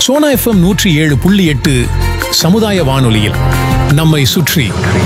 Sona FM நூற்றி ஏழு புள்ளி எட்டு சமுதாய வானொலியில் நம்மை சுற்றி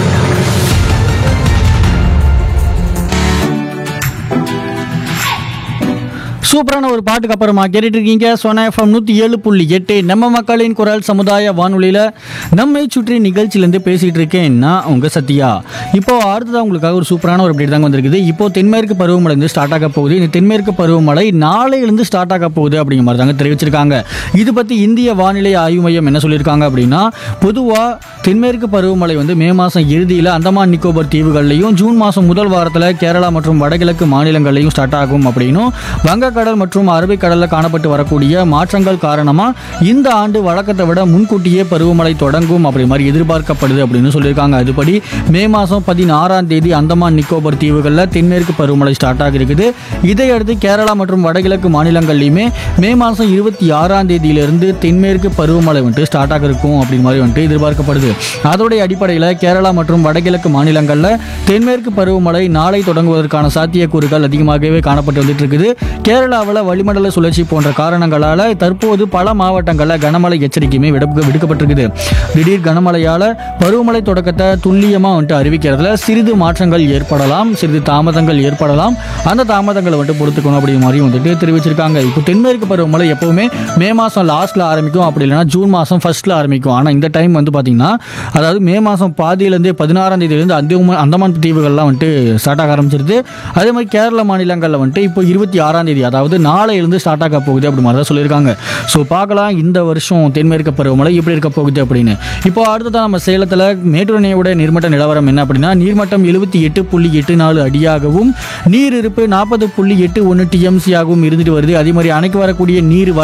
சூப்பரான ஒரு பாட்டுக்கு அப்புறமா கேட்டுட்டு இருக்கீங்க சோனா எஃப்எம் நூற்றி ஏழு புள்ளி எட்டு நம்ம மக்களின் குரல் சமுதாய வானொலியில் நம்மை சுற்றி நிகழ்ச்சியிலேருந்து பேசிகிட்டு இருக்கேன் நான் உங்கள் சத்யா இப்போ அடுத்ததாக உங்களுக்காக ஒரு சூப்பரான ஒரு அப்டேட் தாங்க வந்திருக்குது இப்போ தென்மேற்கு பருவமழை வந்து ஸ்டார்ட் ஆக போகுது இந்த தென்மேற்கு பருவமழை நாளையிலிருந்து ஸ்டார்ட் ஆக போகுது அப்படிங்கிற மாதிரி தாங்க தெரிவிச்சிருக்காங்க இது பற்றி இந்திய வானிலை ஆய்வு மையம் என்ன சொல்லியிருக்காங்க அப்படின்னா பொதுவாக தென்மேற்கு பருவமழை வந்து மே மாதம் இறுதியில் அந்தமான் நிக்கோபர் தீவுகள்லையும் ஜூன் மாதம் முதல் வாரத்தில் கேரளா மற்றும் வடகிழக்கு மாநிலங்கள்லையும் ஸ்டார்ட் ஆகும் அப்படின்னும் வங்கக்கடல் மற்றும் அரபிக்கடலில் காணப்பட்டு வரக்கூடிய மாற்றங்கள் காரணமாக இந்த ஆண்டு வழக்கத்தை விட முன்கூட்டியே பருவமழை தொடங்கும் அப்படி மாதிரி எதிர்பார்க்கப்படுது அப்படின்னு சொல்லியிருக்காங்க அதுபடி மே மாதம் பதினாறாம் தேதி அந்தமான் நிக்கோபர் தீவுகளில் தென்மேற்கு பருவமழை ஸ்டார்ட் ஆகிருக்குது இதையடுத்து கேரளா மற்றும் வடகிழக்கு மாநிலங்கள்லையுமே மே மாதம் இருபத்தி ஆறாம் தேதியிலிருந்து தென்மேற்கு பருவமழை வந்துட்டு ஸ்டார்ட் ஆக இருக்கும் அப்படின்னு மாதிரி வந்துட்டு எதிர்பார்க்கப்படுது அதோடைய அடிப்படையில் கேரளா மற்றும் வடகிழக்கு மாநிலங்களில் தென்மேற்கு பருவமழை நாளை தொடங்குவதற்கான சாத்தியக்கூறுகள் அதிகமாகவே காணப்பட்டு வந்துட்டு இருக்குது கேரளாவில் வளிமண்டல சுழற்சி போன்ற காரணங்களால் தற்போது பல மாவட்டங்களில் கனமழை எச்சரிக்கையுமே விட விடுக்கப்பட்டிருக்குது திடீர் கனமழையால் பருவமழை தொடக்கத்தை துல்லியமாக வந்துட்டு அறிவிக்கிறதுல சிறிது மாற்றங்கள் ஏற்படலாம் சிறிது தாமதங்கள் ஏற்படலாம் அந்த தாமதங்களை வந்துட்டு பொறுத்துக்கணும் அப்படிங்கிற மாதிரி வந்துட்டு தெரிவிச்சிருக்காங்க இப்போ தென்மேற்கு பருவமழை எப்பவுமே மே மாதம் லாஸ்ட்டில் ஆரம்பிக்கும் அப்படி இல்லைன்னா ஜூன் மாதம் ஃபர்ஸ்ட்டில் ஆரம்பிக்கும் ஆனால் இந்த டைம் வந்து பார்த்தீங்கன்னா அதாவது மே மாதம் பாதியிலேருந்தே பதினாறாம் தேதியிலேருந்து அந்தமான் அந்தமான் தீவுகள்லாம் வந்துட்டு ஸ்டார்ட் ஆக ஆரம்பிச்சிருது அதே மாதிரி கேரள மாநிலங்களில் வந்துட்டு இப்போ இருபத்தி ஆறாம் தேதி அதாவது நாளையிலிருந்து ஸ்டார்ட் ஆக போகுது அப்படி மாதிரி தான் சொல்லியிருக்காங்க ஸோ பார்க்கலாம் இந்த வருஷம் தென்மேற்கு பருவமழை எப்படி இருக்க போகுது அப்படின்னு இப்போ அடுத்ததான் நம்ம சேலத்தில் மேட்டூர் அணையோட நீர்மட்ட நிலவரம் என்ன அப்படின்னா நீர்மட்டம் எழுபத்தி எட்டு புள்ளி எட்டு நாலு அடியாகவும் நீர் இருப்பு நாற்பது புள்ளி எட்டு ஒன்று டிஎம்சியாகவும் இருந்துட்டு வருது அதே மாதிரி அணைக்கு வரக்கூடிய நீர் வர